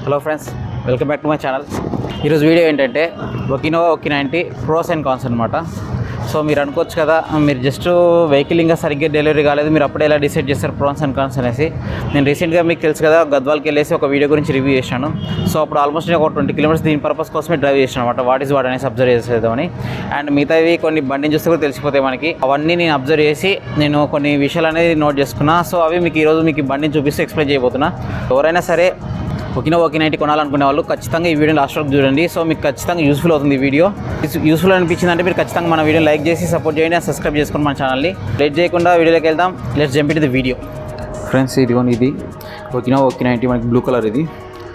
Hello friends welcome back to my channel ఈరోజు video ఏంటంటే Okinawa Oki ninety pros and cons అనమాట so మీరు అనుకోవచ్చు కదా మీరు జస్ట్ వెహికల్ ఇంకా సరిగ్గా డెలివరీ కాలేదు మీరు అప్పుడే ఎలా డిసైడ్ చేస్తారు ప్రోన్స్ అండ్ కాన్స్ అనేసి నేను రీసెంట్గా మీకు తెలుసు కదా గద్వాల్కి వెళ్ళేసి ఒక వీడియో గురించి రివ్యూ చేశాను సో అప్పుడు ఆల్మోస్ట్ నేను ఒక ట్వంటీ కిలోమీటర్స్ దీని పర్పస్ కోసమే డ్రైవ్ చేశాను అనమాట వాట్ ఈస్ వాట్ అనేసి అబ్జర్వ్ చేసేదామని అండ్ మిగతావి కొన్ని బండిని చూస్తే కూడా తెలిసిపోతాయి మనకి అవన్నీ నేను అబ్జర్వ్ చేసి నేను కొన్ని విషయాలు అనేది నోట్ చేసుకున్నా సో అవి మీకు ఈరోజు మీకు ఈ బండిని చూపిస్తే ఎక్స్ప్లెయిన్ చేయబోతున్నా ఎవరైనా సరే ఒకిన ఒకి నైట్ కొనాలనుకునే వాళ్ళు ఖచ్చితంగా ఈ వీడియో లాస్ట్ వరకు చూడండి సో మీకు ఖచ్చితంగా యూస్ఫుల్ అవుతుంది ఈ వీడియో యూస్ఫుల్ అనిపించింది అంటే మీరు ఖచ్చితంగా మన వీడియో లైక్ చేసి సపోర్ట్ చేయండి and సబ్స్క్రైబ్ చేసుకోండి మన ఛానల్ని లేట్ చేయకుండా వీడియోలోకి వెళ్దాం let's jump it the video friends ఇదిగోండి ఇది ఒకినా ఒకి నైంటీ మనకి బ్లూ కలర్ ఇది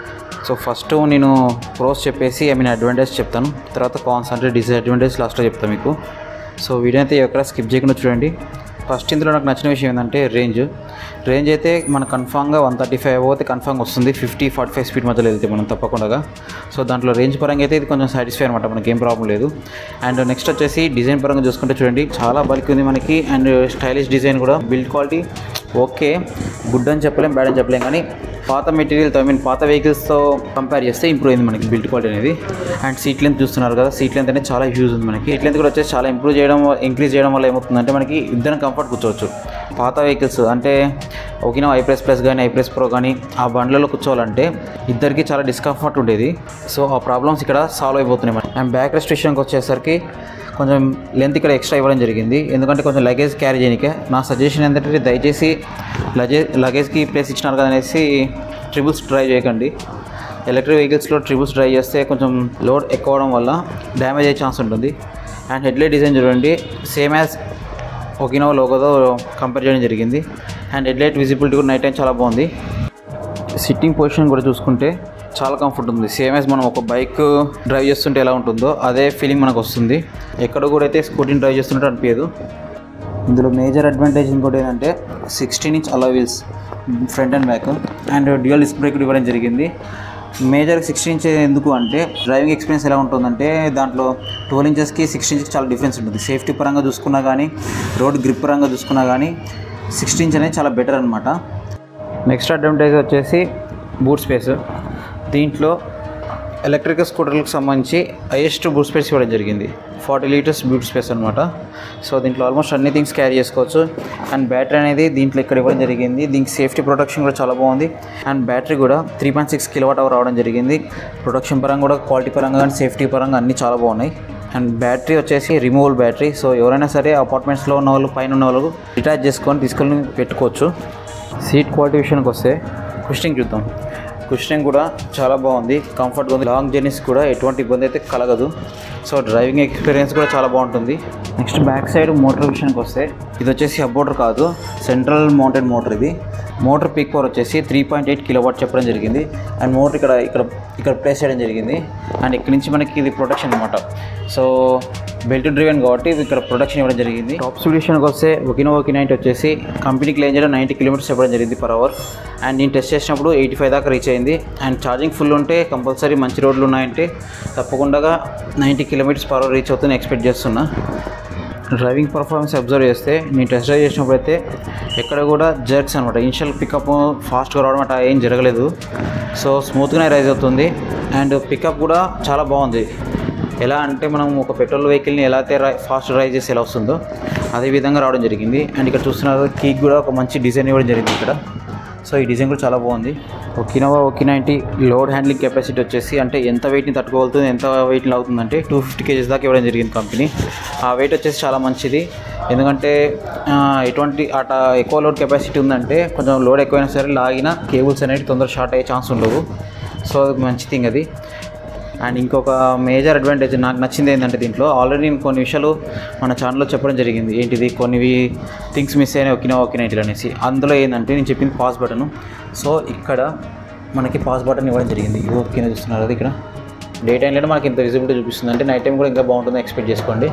సో ఫస్ట్ నేను ప్రోస్ చెప్పేసి ఐ మీన్ అడ్వాంటేజ్ చెప్తాను తర్వాత కాన్స్ అంటే డిసడ్వాంటేజ్ లాస్ట్లో చెప్తాను మీకు సో వీడియో అయితే ఎక్కడ స్కిప్ చేయకుండా చూడండి ఫస్ట్ ఇందులో నాకు నచ్చిన విషయం ఏంటంటే రేంజ్ రేంజ్ అయితే మనకు కన్ఫామ్గా వన్ థర్టీ ఫైవ్ పోతే కన్ఫామ్గా వస్తుంది ఫిఫ్టీ ఫార్టీ ఫైవ్ స్పీడ్ మధ్యలో వెళ్తే మనం తప్పకుండా సో దాంట్లో రేంజ్ పరంగా అయితే ఇది కొంచెం సాటిస్ఫై అనమాట మనకి ఏం ప్రాబ్లం లేదు అండ్ నెక్స్ట్ వచ్చేసి డిజైన్ పరంగా చూసుకుంటే చూడండి చాలా బల్క్ ఉంది మనకి అండ్ స్టైలిష్ డిజైన్ కూడా బిల్డ్ క్వాలిటీ ఓకే గుడ్ అని చెప్పలేం బ్యాడ్ అని చెప్పలేం కానీ పాత మెటీరియల్తో ఐ మీన్ పాత వెహికల్స్తో కంపేర్ చేస్తే ఇంప్రూవ్ అయింది మనకి బిల్డ్ క్వాలిటీ అనేది అండ్ సీట్ లెంత్ చూస్తున్నారు కదా సీట్ లెంత్ అనేది చాలా యూజ్ ఉంది మనకి సీట్ లెంత్ కూడా వచ్చేసి చాలా ఇంప్రూవ్ చేయడం ఇంక్రీజ్ చేయడం వల్ల ఏమవుతుందంటే మనకి ఇద్దరం కంఫర్ట్ కూర్చోవచ్చు పాత వెహికల్స్ అంటే ఒకినో ఐ ప్రెస్ ప్లస్ కానీ ఐ ప్రెస్ ప్రో కానీ ఆ బండ్లలో కూర్చోవాలంటే ఇద్దరికి చాలా డిస్కంఫర్ట్ ఉండేది సో ఆ ప్రాబ్లమ్స్ ఇక్కడ సాల్వ్ అయిపోతున్నాయి మనకి అండ్ బ్యాక్ రెస్ట్ విషయానికి వచ్చేసరికి కొంచెం లెంత్ ఇక్కడ ఎక్స్ట్రా ఇవ్వడం జరిగింది ఎందుకంటే కొంచెం లగేజ్ క్యారీ చేయడానికి నా సజెషన్ ఏంటంటే దయచేసి లగేజ్ లగేజ్కి ప్లేస్ ఇచ్చినారు కదా అనేసి ట్రిబుల్స్ ట్రై చేయకండి ఎలక్ట్రిక్ వెహికల్స్లో ట్రిబుల్స్ డ్రైవ్ చేస్తే కొంచెం లోడ్ ఎక్కువ అవడం వల్ల డ్యామేజ్ అయ్యే ఛాన్స్ ఉంటుంది అండ్ హెడ్లైట్ డిజైన్ చూడండి సేమ్ యాజ్ ఒకినో లోగోతో కంపేర్ చేయడం జరిగింది అండ్ హెడ్లైట్ విజిబిలిటీ కూడా నైట్ టైం చాలా బాగుంది సిట్టింగ్ పొజిషన్ కూడా చూసుకుంటే చాలా కంఫర్ట్ ఉంది సేమ్ యాజ్ మనం ఒక బైక్ డ్రైవ్ చేస్తుంటే ఎలా ఉంటుందో అదే ఫీలింగ్ మనకు వస్తుంది ఎక్కడ కూడా అయితే స్కూటీని డ్రైవ్ చేస్తున్నట్టు అనిపించదు ఇందులో మేజర్ అడ్వాంటేజ్ ఇంకోటి ఏంటంటే సిక్స్టీన్ ఇంచ్ అలా wheels front and back and dual disc brake ఇవ్వడం జరిగింది మేజర్ సిక్స్టీన్ ఇంచ్ ఎందుకు అంటే డ్రైవింగ్ ఎక్స్పీరియన్స్ ఎలా ఉంటుందంటే దాంట్లో ట్వెల్వ్ ఇంచెస్కి సిక్స్టీన్ ఇంచ్కి చాలా డిఫరెన్స్ ఉంటుంది సేఫ్టీ పరంగా చూసుకున్నా కానీ రోడ్ గ్రిప్ పరంగా చూసుకున్నా కానీ సిక్స్టీన్ ఇంచ్ అనేది చాలా బెటర్ అనమాట నెక్స్ట్ అడ్వాంటేజ్ వచ్చేసి బూట్ స్పేస్ దీంట్లో ఎలక్ట్రికల్ స్కూటర్లకు సంబంధించి హైయెస్ట్ బూట్ స్పేస్ ఇవ్వడం జరిగింది ఫార్టీ లీటర్స్ బూట్ స్పేస్ అనమాట సో దీంట్లో ఆల్మోస్ట్ అన్ని థింగ్స్ క్యారీ చేసుకోవచ్చు అండ్ బ్యాటరీ అనేది దీంట్లో ఇక్కడ ఇవ్వడం జరిగింది దీనికి సేఫ్టీ ప్రొటెక్షన్ కూడా చాలా బాగుంది అండ్ బ్యాటరీ కూడా three point six kilowatt hour రావడం జరిగింది ప్రొటెక్షన్ పరంగా కూడా క్వాలిటీ పరంగా కానీ సేఫ్టీ పరంగా అన్నీ చాలా బాగున్నాయి అండ్ బ్యాటరీ వచ్చేసి రిమూవల్ బ్యాటరీ సో ఎవరైనా సరే అపార్ట్మెంట్స్లో ఉన్న వాళ్ళు పైన ఉన్న వాళ్ళు రిటాచ్ చేసుకొని తీసుకొని పెట్టుకోవచ్చు సీట్ క్వాలిటీ విషయానికి వస్తే కుషనింగ్ చూద్దాం కుషనింగ్ కూడా చాలా బాగుంది కంఫర్ట్గా ఉంది లాంగ్ జర్నీస్ కూడా ఎటువంటి ఇబ్బంది అయితే కలగదు సో డ్రైవింగ్ ఎక్స్పీరియన్స్ కూడా చాలా బాగుంటుంది నెక్స్ట్ బ్యాక్ సైడ్ మోటార్ విషయానికి వస్తే ఇది వచ్చేసి హబ్ మోటార్ కాదు సెంట్రల్ మౌంటెడ్ మోటార్ ఇది మోటార్ పీక్ పవర్ వచ్చేసి three point eight kilo watt చెప్పడం జరిగింది అండ్ మోటార్ ఇక్కడ ఇక్కడ ఇక్కడ ప్లేస్ చేయడం జరిగింది అండ్ ఇక్కడ నుంచి మనకి ఇది ప్రొటెక్షన్ అనమాట సో బెల్ట్ డ్రివెన్ కాబట్టి ఇది ఇక్కడ ప్రొటెక్షన్ ఇవ్వడం జరిగింది టాప్ స్పీడ్ విషయానికి వస్తే ఒకినో ఒకి నైట్ వచ్చేసి కంపెనీకి లేని చేయడం నైంటీ కిలోమీటర్స్ చెప్పడం జరిగింది పర్ అవర్ అండ్ నేను టెస్ట్ చేసినప్పుడు ఎయిటీ ఫైవ్ దాకా రీచ్ అయింది అండ్ ఛార్జింగ్ ఫుల్ ఉంటే కంపల్సరీ మంచి రోడ్లు ఉన్నాయంటే తప్పకుండా ninety kilometres per hour reach అవుతుందని ఎక్స్పెక్ట్ చేస్తున్నా డ్రైవింగ్ పర్ఫార్మెన్స్ అబ్జర్వ్ చేస్తే నేను టెస్ట్ డ్రైవ్ చేసినప్పుడు అయితే ఎక్కడ కూడా జర్క్స్ అనమాట ఇనిషియల్ పికప్ ఫాస్ట్గా రావడం అట్లా ఏం జరగలేదు సో స్మూత్గానే రైజ్ అవుతుంది అండ్ పికప్ కూడా చాలా బాగుంది ఎలా అంటే మనం ఒక పెట్రోల్ వెహికల్ని ఎలా అయితే రై ఫాస్ట్ రైజ్ చేసి ఎలా వస్తుందో అదే విధంగా రావడం జరిగింది అండ్ ఇక్కడ చూస్తున్నారు కీక్ కూడా ఒక మంచి డిజైన్ ఇవ్వడం జరిగింది ఇక్కడ సో ఈ డిజైన్ కూడా చాలా బాగుంది Okinawa Oki ninety load handling capacity వచ్చేసి అంటే ఎంత వెయిట్ని తట్టుకోగలుగుతుంది ఎంత వెయిట్ని అవుతుందంటే టూ ఫిఫ్టీ కేజీస్ దాకా ఇవ్వడం జరిగింది కంపెనీ ఆ వెయిట్ వచ్చేసి చాలా మంచిది ఎందుకంటే ఆ, ఎటువంటి అట ఎక్కువ లోడ్ కెపాసిటీ ఉందంటే కొంచెం లోడ్ ఎక్కువైనా సరే లాగిన కేబుల్స్ అనేవి తొందర షార్ట్ అయ్యే ఛాన్స్ ఉండవు సో అది మంచి థింగ్ అది అండ్ ఇంకొక మేజర్ అడ్వాంటేజ్ నాకు నచ్చింది ఏంటంటే దీంట్లో ఆల్రెడీ నేను కొన్ని విషయాలు మన ఛానల్లో చెప్పడం జరిగింది ఏంటిది కొన్ని థింగ్స్ మిస్ అయినా ఒకినా ఒకినైట్లు అనేసి అందులో ఏంటంటే నేను చెప్పింది పాస్ బటన్ సో ఇక్కడ మనకి పాస్ బటన్ ఇవ్వడం జరిగింది ఇది ఓకేనా చూస్తున్నారు అది ఇక్కడ డే టైంలో మనకి ఇంత విజిబిలిటీ చూపిస్తుంది అంటే నైట్ టైం కూడా ఇంకా బాగుంటుంది ఎక్స్పెక్ట్ చేసుకోండి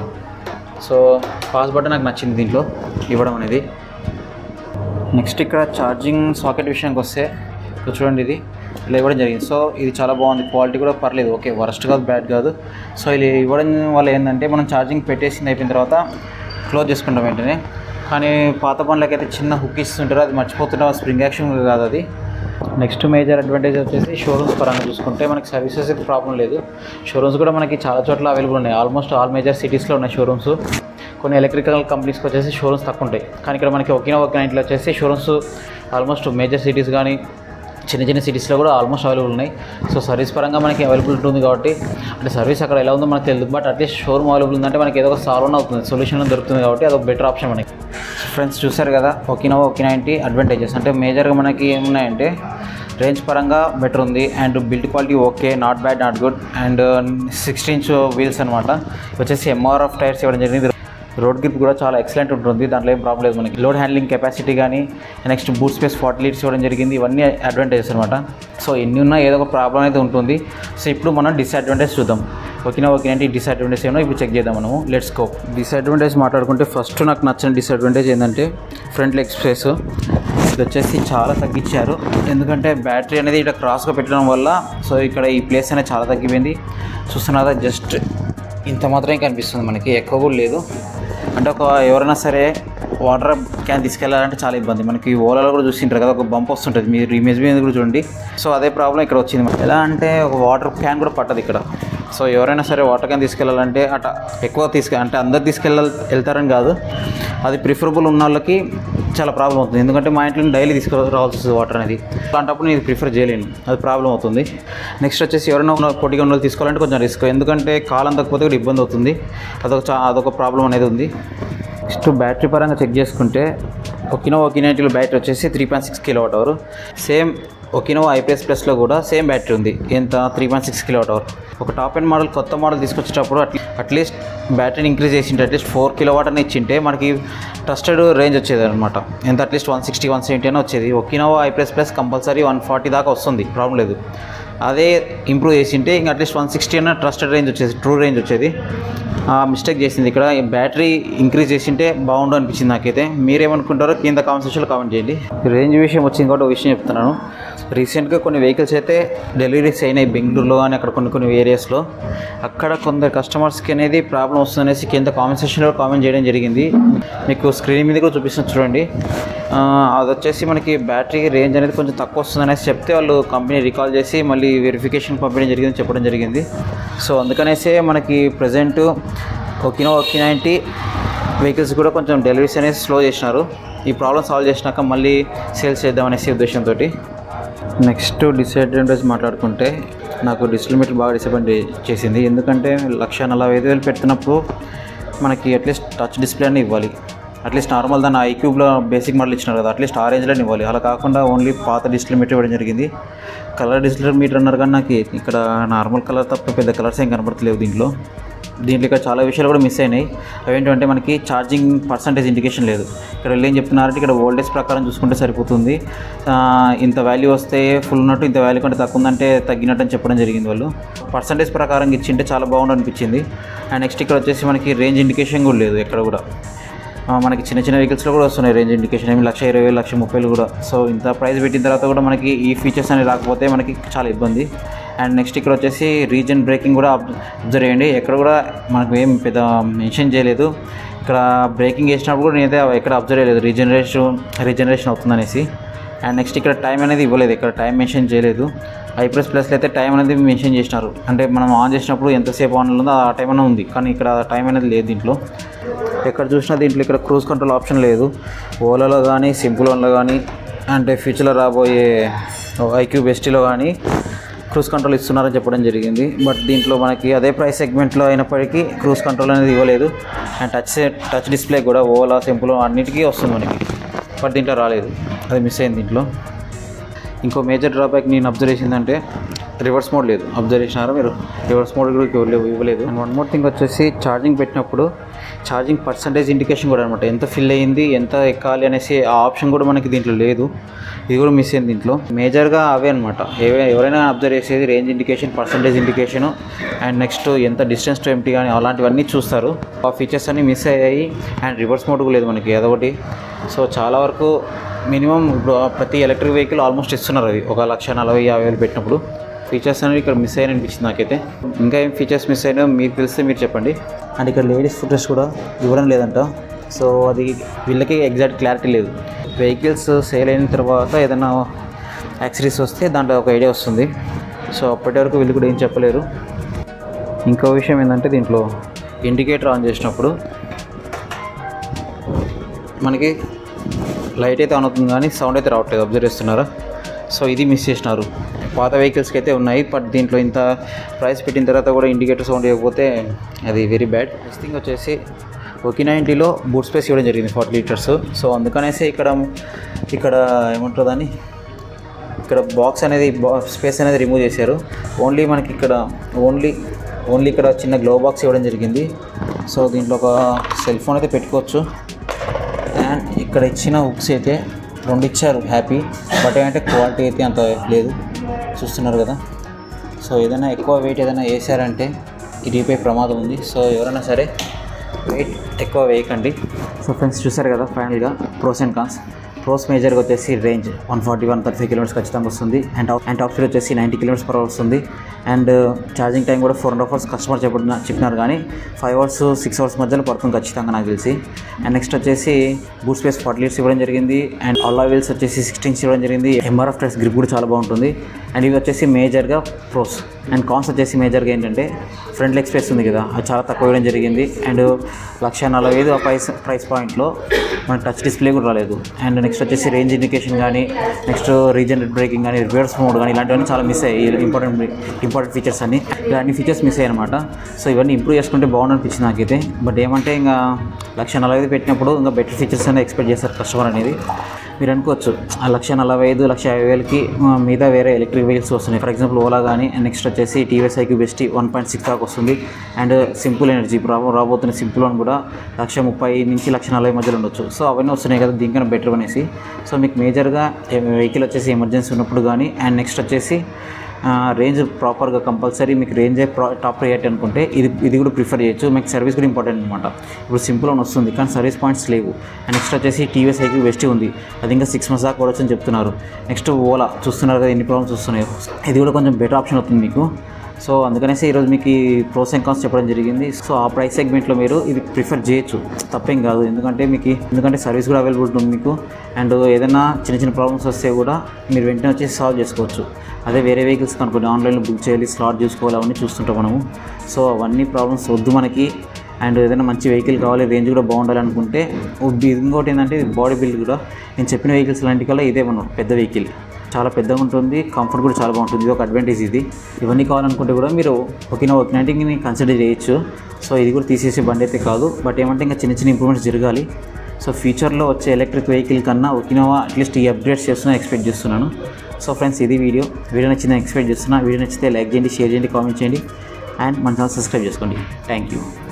సో పాస్ బటన్ నాకు నచ్చింది దీంట్లో ఇవ్వడం అనేది నెక్స్ట్ ఇక్కడ ఛార్జింగ్ సాకెట్ విషయానికి వస్తే ఇక్కడ చూడండి ఇది ఇలా ఇవ్వడం జరిగింది సో ఇది చాలా బాగుంది క్వాలిటీ కూడా పర్లేదు ఓకే వరస్ట్ కాదు బ్యాడ్ కాదు సో ఇలా ఇవ్వడం వల్ల ఏంటంటే మనం ఛార్జింగ్ పెట్టేసింది అయిపోయిన తర్వాత క్లోజ్ చేసుకుంటాం వెంటనే కానీ పాత బండ్లకైతే చిన్న హుక్ ఇస్తుంటారు అది మర్చిపోతుంటాం స్ప్రింగ్ యాక్షన్ కాదు అది నెక్స్ట్ మేజర్ అడ్వాంటేజ్ వచ్చేసి షోరూమ్స్ పరంగా చూసుకుంటే మనకి సర్వీసెస్ ప్రాబ్లం లేదు షోరూమ్స్ కూడా మనకి చాలా చోట్ల అవైలబుల్ ఉన్నాయి ఆల్మోస్ట్ ఆల్ మేజర్ సిటీస్లో ఉన్నాయి షోరూమ్స్ కొన్ని ఎలక్ట్రికల్ కంపెనీస్కి వచ్చేసి షోరూమ్స్ తక్కువ ఉంటాయి కానీ ఇక్కడ మనకి ఒకే ఒక నైట్లో వచ్చేసి షోరూమ్స్ ఆల్మోస్ట్ మేజర్ సిటీస్ కానీ చిన్న చిన్న సిటీస్లో కూడా ఆల్మోస్ట్ అవైలబుల్ ఉన్నాయి సో సర్వీస్ పరంగా మనకి అవైలబుల్ ఉంటుంది కాబట్టి అంటే సర్వీస్ అక్కడ ఎలా ఉందో మనకు తెలియదు బట్ అట్లీస్ట్ షోరూమ్ అవైలబుల్ ఉందంటే మనకి ఏదో ఒక సాల్వ్ అవుతుంది సొల్యూషన్ దొరుకుతుంది కాబట్టి అదొక బెటర్ ఆప్షన్ మనకి ఫ్రెండ్స్ చూసారు కదా ఒకినోవా ఒకి నైంటీ అడ్వాంటేజెస్ అంటే మేజర్గా మనకి ఏమున్నాయంటే రేంజ్ పరంగా బెటర్ ఉంది and build quality okay not bad not good and sixty inch wheels అనమాట వచ్చేసి ఎంఆర్ఎఫ్ టైర్స్ ఇవ్వడం జరిగింది రోడ్ గ్రిప్ కూడా చాలా ఎక్సలెంట్ ఉంటుంది దాంట్లో ఏం ప్రాబ్లం లేదు మనకి లోడ్ హ్యాండ్లింగ్ కెపాసిటీ కానీ next boot space forty litres ఇవ్వడం జరిగింది ఇవన్నీ అడ్వాంటేజెస్ అనమాట సో ఎన్ని ఉన్నా ఏదో ఒక ప్రాబ్లం అయితే ఉంటుంది సో ఇప్పుడు మనం డిసడ్వాంటేజ్ చూద్దాం ఓకేనా ఓకేనంటే డిసడ్వాంటేజ్ ఏమో ఇప్పుడు చెక్ చేద్దాం మనము లెట్స్ గో డిసడ్వాంటేజ్ మాట్లాడుకుంటే ఫస్ట్ నాకు నచ్చిన డిసడ్వాంటేజ్ ఏంటంటే ఫ్రంట్ లెగ్ స్పేస్ ఇది వచ్చేసి చాలా తగ్గించారు ఎందుకంటే బ్యాటరీ అనేది ఇక్కడ క్రాస్గా పెట్టడం వల్ల సో ఇక్కడ ఈ ప్లేస్ అనేది చాలా తగ్గిపోయింది చూస్తున్నారా జస్ట్ ఇంత మాత్రమే కనిపిస్తుంది మనకి ఎక్కువ కూడా లేదు అంటే ఒక ఎవరైనా సరే వాటర్ క్యాన్ తీసుకెళ్ళాలంటే చాలా ఇబ్బంది మనకి ఓలాలో కూడా చూసింటారు కదా ఒక బంప్ వస్తుంటుంది మీరు ఇమేజ్ మీద కూడా చూడండి సో అదే ప్రాబ్లం ఇక్కడ వచ్చింది మనకి. ఎలా అంటే ఒక వాటర్ క్యాన్ కూడా పట్టదు ఇక్కడ సో ఎవరైనా సరే వాటర్ క్యాన్ తీసుకెళ్ళాలంటే అట ఎక్కువ తీసుకె అంటే అందరు తీసుకెళ్ళ వెళ్తారని కాదు అది ప్రిఫరబుల్ ఉన్న వాళ్ళకి చాలా ప్రాబ్లం అవుతుంది ఎందుకంటే మా ఇంట్లో డైలీ తీసుకురావాల్సి వస్తుంది వాటర్ అనేది అలాంటప్పుడు నేను ప్రిఫర్ చేయలేను అది ప్రాబ్లం అవుతుంది నెక్స్ట్ వచ్చేసి ఎవరైనా ఉన్న పొట్టిగా ఉన్న వాళ్ళు తీసుకోవాలంటే కొంచెం రిస్క్ ఎందుకంటే కాలం తగ్గిపోతే కూడా ఇబ్బంది అవుతుంది అదొక చా అదొక ప్రాబ్లం అనేది ఉంది నెక్స్ట్ బ్యాటరీ పరంగా చెక్ చేసుకుంటే ఒకినో ఒకినైటీలో బ్యాటరీ వచ్చేసి three point six kilo watt hour same Okinawa IPS ప్లస్లో కూడా సేమ్ బ్యాటరీ ఉంది ఎంత three point six kilo watt hour ఒక టాప్ అండ్ మోడల్ కొత్త మోడల్ తీసుకొచ్చేటప్పుడు అట్లీ అట్లీస్ట్ బ్యాటరీని ఇంక్రీజ్ చేసింటే అట్లీస్ట్ ఫోర్ కిలో వాట్ అని ఇచ్చింటే మనకి ట్రస్టెడ్ రేంజ్ వచ్చేది అనమాట ఎంత at least one sixty one seventy అని వచ్చేది Okinawa IPS plus compulsory one forty దాకా వస్తుంది ప్రాబ్లం లేదు అదే ఇంప్రూవ్ చేసింటే ఇంకా అట్లీస్ట్ వన్ సిక్స్టీ అన్న ట్రస్టెడ్ రేంజ్ వచ్చేది ట్రూ రేంజ్ వచ్చేది మిస్టేక్ చేసింది ఇక్కడ బ్యాటరీ ఇంక్రీజ్ చేసింటే బాగుండు అనిపించింది నాకైతే మీరేమనుకుంటారో కింద కామెంట్ సెక్షన్లో కామెంట్ చేయండి రేంజ్ విషయం వచ్చింది కాబట్టి ఒక విషయం చెప్తున్నాను రీసెంట్గా కొన్ని వెహికల్స్ అయితే డెలివరీస్ అయినాయి బెంగళూరులో కానీ అక్కడ కొన్ని కొన్ని ఏరియాస్లో అక్కడ కొందరు కస్టమర్స్కి అనేది ప్రాబ్లం వస్తుందనేసి కింద కామెంట్ సెక్షన్లో కామెంట్ చేయడం జరిగింది మీకు స్క్రీన్ మీద కూడా చూపిస్తాను చూడండి ఆ, అది వచ్చేసి మనకి బ్యాటరీ రేంజ్ అనేది కొంచెం తక్కువ వస్తుంది అనేసి చెప్తే వాళ్ళు కంపెనీ రికాల్ చేసి మళ్ళీ వెరిఫికేషన్ పంపించడం జరిగింది చెప్పడం జరిగింది సో అందుకనేసే మనకి present Okinawa Oki ninety vehicles కూడా కొంచెం డెలివరీస్ అనేది స్లో చేసినారు ఈ ప్రాబ్లం సాల్వ్ చేసినాక మళ్ళీ సేల్స్ చేద్దామనేసి ఉద్దేశంతో నెక్స్ట్ డిసడ్వాంటేజ్ మాట్లాడుకుంటే నాకు డిజిటల్ మీటర్ బాగా డిసప్పాయింట్ చేసింది ఎందుకంటే లక్ష నలభై ఐదు వేలు పెడుతున్నప్పుడు మనకి అట్లీస్ట్ టచ్ డిస్ప్లే అని ఇవ్వాలి అట్లీస్ట్ నార్మల్ దాన్ని ఐక్యూబ్లో బేసిక్ మోడల్ ఇచ్చినారు కదా అట్లీస్ట్ ఆ రేంజ్లో ఇవ్వాలి అలా కాకుండా ఓన్లీ పాత డిజిటల్ మీటర్ ఇవ్వడం జరిగింది కలర్ డిజిటల్ మీటర్ అన్నారు కానీ నాకు ఇక్కడ నార్మల్ కలర్ తప్ప పెద్ద కలర్స్ ఏం కనపడతలేవు దీంట్లో దీంట్లో ఇక్కడ చాలా విషయాలు కూడా మిస్ అయినాయి అవేంటంటే మనకి ఛార్జింగ్ పర్సంటేజ్ ఇండికేషన్ లేదు ఇక్కడ వీళ్ళు ఏం చెప్తున్నారంటే ఇక్కడ వోల్టేజ్ ప్రకారం చూసుకుంటే సరిపోతుంది ఆ, ఇంత వాల్యూ వస్తే ఫుల్ ఉన్నట్టు ఇంత వాల్యూ కంటే తక్కువ ఉందంటే తగ్గినట్టు అని చెప్పడం జరిగింది వాళ్ళు పర్సంటేజ్ ప్రకారం ఇచ్చింటే చాలా బాగుండు అనిపించింది అండ్ నెక్స్ట్ ఇక్కడ వచ్చేసి మనకి రేంజ్ ఇండికేషన్ కూడా లేదు ఎక్కడ కూడా ఆ, మనకి చిన్న చిన్న వెహికల్స్లో కూడా వస్తున్నాయి రేంజ్ ఇండికేషన్ ఏమి లక్ష ఇరవై వేలు లక్ష ముప్పై వేలు కూడా సో ఇంత ప్రైస్ పెట్టిన తర్వాత కూడా మనకి ఈ ఫీచర్స్ అనేవి రాకపోతే మనకి చాలా ఇబ్బంది అండ్ నెక్స్ట్ ఇక్కడ వచ్చేసి రీజన్ బ్రేకింగ్ కూడా అబ్జర్వ్ చేయండి ఎక్కడ కూడా మనకు ఏం పెద్ద మెన్షన్ చేయలేదు ఇక్కడ బ్రేకింగ్ చేసినప్పుడు కూడా నేనైతే ఎక్కడ అబ్జర్వ్ చేయలేదు రీజనరేషన్ రీజనరేషన్ అవుతుందనేసి అండ్ నెక్స్ట్ ఇక్కడ టైం అనేది ఇవ్వలేదు ఇక్కడ టైం మెన్షన్ చేయలేదు ఐప్రెస్ ప్లస్లో అయితే టైం అనేది మెన్షన్ చేసినారు అంటే మనం ఆన్ చేసినప్పుడు ఎంతసేపు ఆన్ ఉందో ఆ టైం అనేది ఉంది కానీ ఇక్కడ టైం అనేది లేదు దీంట్లో ఎక్కడ చూసినా దీంట్లో ఇక్కడ క్రూజ్ కంట్రోల్ ఆప్షన్ లేదు ఓలాలో కానీ సింపుల్లో కానీ అంటే ఫ్యూచర్లో రాబోయే ఐక్యూ బెస్టీలో కానీ క్రూజ్ కంట్రోల్ ఇస్తున్నారని చెప్పడం జరిగింది బట్ దీంట్లో మనకి అదే ప్రైస్ సెగ్మెంట్లో అయినప్పటికీ క్రూజ్ కంట్రోల్ అనేది ఇవ్వలేదు అండ్ టచ్ టచ్ డిస్ప్లే కూడా ఓలా సింపుల్ అన్నిటికీ వస్తుంది మనకి బట్ దీంట్లో రాలేదు అది మిస్ అయింది దీంట్లో ఇంకో మేజర్ డ్రాబ్యాక్ నేను అబ్జర్వ్ చేసిందంటే రివర్స్ మోడ్ లేదు అబ్జర్వ్ చేసినారా మీరు రివర్స్ మోడ్ కూడా ఇవ్వలేదు ఇవ్వలేదు అండ్ వన్ మోర్ థింగ్ వచ్చేసి ఛార్జింగ్ పెట్టినప్పుడు ఛార్జింగ్ పర్సంటేజ్ ఇండికేషన్ కూడా అనమాట ఎంత ఫిల్ అయ్యింది ఎంత ఎక్కాలి అనేసి ఆ ఆప్షన్ కూడా మనకి దీంట్లో లేదు ఇది కూడా మిస్ అయింది దీంట్లో మేజర్గా అవే అనమాట ఏవై ఎవరైనా అబ్జర్వ్ చేసేది range indication percentage indication and next ఎంత డిస్టెన్స్ టు ఎంటీ కానీ అలాంటివన్నీ చూస్తారు ఆ ఫీచర్స్ అన్నీ మిస్ అయ్యాయి అండ్ రివర్స్ మోడ్ కూడా లేదు మనకి అదొకటి సో చాలా వరకు మినిమం ఇప్పుడు ప్రతి ఎలక్ట్రిక్ వెహికల్ ఆల్మోస్ట్ ఇస్తున్నారు అది ఒక లక్ష నలభై యాభై వేలు పెట్టినప్పుడు ఫీచర్స్ అనేవి ఇక్కడ మిస్ అయ్యాయి అనిపించింది నాకైతే ఇంకా ఏం ఫీచర్స్ మిస్ అయినా మీకు తెలిస్తే మీరు చెప్పండి అండ్ ఇక్కడ లేడీస్ ఫుటర్స్ కూడా ఇవ్వడం లేదంట సో అది వీళ్ళకి ఎగ్జాక్ట్ క్లారిటీ లేదు వెహికల్స్ సేల్ అయిన తర్వాత ఏదైనా యాక్సరీస్ వస్తే దాంట్లో ఒక ఐడియా వస్తుంది సో అప్పటి వరకు వీళ్ళు కూడా ఏం చెప్పలేరు ఇంకో విషయం ఏంటంటే దీంట్లో ఇండికేటర్ ఆన్ చేసినప్పుడు మనకి లైట్ అయితే ఆన్ అవుతుంది కానీ సౌండ్ అయితే రావట్లేదు అబ్జర్వ్ చేస్తున్నారా సో ఇది మిస్ చేసినారు పాత వెహికల్స్కి అయితే ఉన్నాయి బట్ దీంట్లో ఇంత ప్రైస్ పెట్టిన తర్వాత కూడా ఇండికేటర్ సౌండ్ ఇవ్వకపోతే అది వెరీ బ్యాడ్ నెక్స్ట్ థింగ్ వచ్చేసి ఒకి నైంటీలో బూట్ స్పేస్ ఇవ్వడం జరిగింది ఫార్టీ లీటర్స్ సో అందుకనేసి ఇక్కడ ఇక్కడ ఏమంటారు దాన్ని ఇక్కడ బాక్స్ అనేది స్పేస్ అనేది రిమూవ్ చేశారు ఓన్లీ మనకి ఇక్కడ ఓన్లీ ఓన్లీ ఇక్కడ చిన్న గ్లో బాక్స్ ఇవ్వడం జరిగింది సో దీంట్లో ఒక సెల్ ఫోన్ అయితే పెట్టుకోవచ్చు అండ్ ఇక్కడ ఇచ్చిన హుక్స్ అయితే రెండు ఇచ్చారు హ్యాపీ బట్ ఏంటంటే క్వాలిటీ అయితే అంత లేదు చూస్తున్నారు కదా సో ఏదైనా ఎక్కువ వెయిట్ ఏదైనా వేసారంటే ఇరిగిపోయే ప్రమాదం ఉంది సో ఎవరైనా సరే వెయిట్ ఎక్కువ వేయకండి సో ఫ్రెండ్స్ చూసారు కదా ఫైనల్గా ప్రోస్ అండ్ కాన్స్ ప్రోస్ మేజర్గా వచ్చేసి range one forty one thirty five kilometres ఖచ్చితంగా వస్తుంది and top and top speed వచ్చేసి నైంటీ కిలోమీటర్స్ పర్ అవర్ వస్తుంది అండ్ ఛార్జింగ్ టైం కూడా four and half hours customer చెప్పిన చెప్పినారు కానీ ఫైవ్ అవర్స్ సిక్స్ అవర్స్ మధ్యలో పడుతుంది ఖచ్చితంగా నాకు తెలిసి అండ్ నెక్స్ట్ వచ్చేసి బూట్ స్పేస్ ఫార్టీ లీటర్స్ ఇవ్వడం జరిగింది అండ్ ఆల్ వీల్స్ వచ్చేసి సిక్స్టీన్స్ ఇవ్వడం జరిగింది ఎంఆర్ఎఫ్ టెస్ట్ గ్రిప్ కూడా చాలా బాగుంటుంది అండ్ ఇవి వచ్చేసి మేజర్గా ప్రోస్ అండ్ కాన్స్ వచ్చేసి మేజర్గా ఏంటంటే ఫ్రంట్ లెగ్ స్పేస్ ఉంది కదా అది చాలా తక్కువ ఇవ్వడం జరిగింది అండ్ లక్ష నలభై ఐదు ఆ ప్రైస్ ప్రైస్ పాయింట్లో మనకి టచ్ డిస్ప్లే కూడా రాలేదు అండ్ నెక్స్ట్ వచ్చేసి రేంజ్ ఇండికేషన్ కానీ నెక్స్ట్ రీజనరేట్ బ్రేకింగ్ కానీ రివర్స్ మోడ్ కానీ ఇలాంటివన్నీ చాలా మిస్ అయ్యాయి ఇంపార్టెంట్ ఇంపార్టెంట్ ఫీచర్స్ అన్ని ఇలాంటి ఫీచర్స్ మిస్ అయ్యాయి అనమాట సో ఇవన్నీ ఇంప్రూవ్ చేసుకుంటే బాగుంది అనిపించింది నాకైతే బట్ ఏమంటే ఇంకా లక్ష నలభై ఐదు పెట్టినప్పుడు ఇంకా బెటర్ ఫీచర్స్ అనేది ఎక్స్పెక్ట్ చేస్తారు కస్టమర్ అనేది మీరు అనుకోవచ్చు ఆ లక్ష నలభై ఐదు లక్ష యాభై వేలకి ఆ, మీద వేరే ఎలక్ట్రిక్ వెహికల్స్ వస్తున్నాయి ఫర్ ఎగ్జాంపుల్ ఓలా కానీ అండ్ నెక్స్ట్ వచ్చేసి TVS iQube best one point six దాకా వస్తుంది అండ్ సింపుల్ ఎనర్జీ ఇప్పుడు రాబో రాబోతున్న సింపుల్ అని కూడా లక్ష ముప్పై నుంచి లక్ష నలభై మధ్యలో ఉండొచ్చు సో అవన్నీ వస్తున్నాయి కదా దీనికన్నా బెటర్ అనేసి సో మీకు మేజర్గా వెహికల్ వచ్చేసి ఎమర్జెన్సీ ఉన్నప్పుడు కానీ అండ్ నెక్స్ట్ వచ్చేసి రేంజ్ ప్రాపర్గా కంపల్సరీ మీకు రేంజే ప్రా టాప్ ప్రియారిటీ అనుకుంటే ఇది ఇది కూడా ప్రిఫర్ చేయొచ్చు మీకు సర్వీస్ కూడా ఇంపార్టెంట్ అనమాట ఇప్పుడు సింపుల్ అని వస్తుంది కానీ సర్వీస్ పాయింట్స్ లేవు అండ్ నెక్స్ట్ వచ్చేసి టీవీఎస్ ఐక్యూ బెస్ట్ ఉంది అది ఇంకా సిక్స్ మంత్స్ దాకా కూడా అని చెప్తున్నారు నెక్స్ట్ ఓలా చూస్తున్నారు కదా ఎన్ని ప్రాబ్లమ్స్ వస్తున్నాయో ఇది కూడా కొంచెం బెటర్ ఆప్షన్ అవుతుంది మీకు సో అందుకనేసి ఈరోజు మీకు ఈ ప్రోస్ అండ్ కాన్స్ చెప్పడం జరిగింది సో ఆ ప్రైస్ సెగ్మెంట్లో మీరు ఇది ప్రిఫర్ చేయొచ్చు తప్పేం కాదు ఎందుకంటే మీకు ఎందుకంటే సర్వీస్ కూడా అవైలబుల్ ఉంటుంది మీకు అండ్ ఏదైనా చిన్న చిన్న ప్రాబ్లమ్స్ వస్తే కూడా మీరు వెంటనే వచ్చి సాల్వ్ చేసుకోవచ్చు అదే వేరే వెహికల్స్ కనుక్కోండి ఆన్లైన్లో బుక్ చేయాలి స్లాట్ చూసుకోవాలి అవన్నీ చూస్తుంటాం మనము సో అవన్నీ ప్రాబ్లమ్స్ వద్దు మనకి అండ్ ఏదైనా మంచి వెహికల్ కావాలి రేంజ్ కూడా బాగుండాలి అనుకుంటే ఇంకోటి ఏంటంటే బాడీ బిల్డ్ కూడా నేను చెప్పిన వెహికల్స్ లాంటి కల్లా ఇదే మనం పెద్ద వెహికల్ చాలా పెద్దగా ఉంటుంది కంఫర్ట్ కూడా చాలా బాగుంటుంది ఇది ఒక అడ్వాంటేజ్ ఇది ఇవన్నీ కావాలనుకుంటే కూడా మీరు ఒకినా ఒక నైన్టీని కన్సిడర్ చేయొచ్చు సో ఇది కూడా తీసేసే బండి అయితే కాదు బట్ ఏమంటే ఇంకా చిన్న చిన్న ఇంప్రూవ్మెంట్స్ జరగాలి సో ఫ్యూచర్లో వచ్చే ఎలక్ట్రిక్ వెహికల్ కన్నా ఒకినోవా అట్లీస్ట్ ఈ అప్డేట్స్ చేస్తున్నా ఎక్స్పెక్ట్ చేస్తున్నాను సో ఫ్రెండ్స్ ఇది వీడియో వీడియో నచ్చిందని ఎక్స్పెక్ట్ చేస్తున్నా వీడియో నచ్చితే లైక్ చేయండి షేర్ చేయండి కామెంట్ చేయండి అండ్ మన ఛానల్ సబ్స్క్రైబ్ చేసుకోండి థ్యాంక్ యూ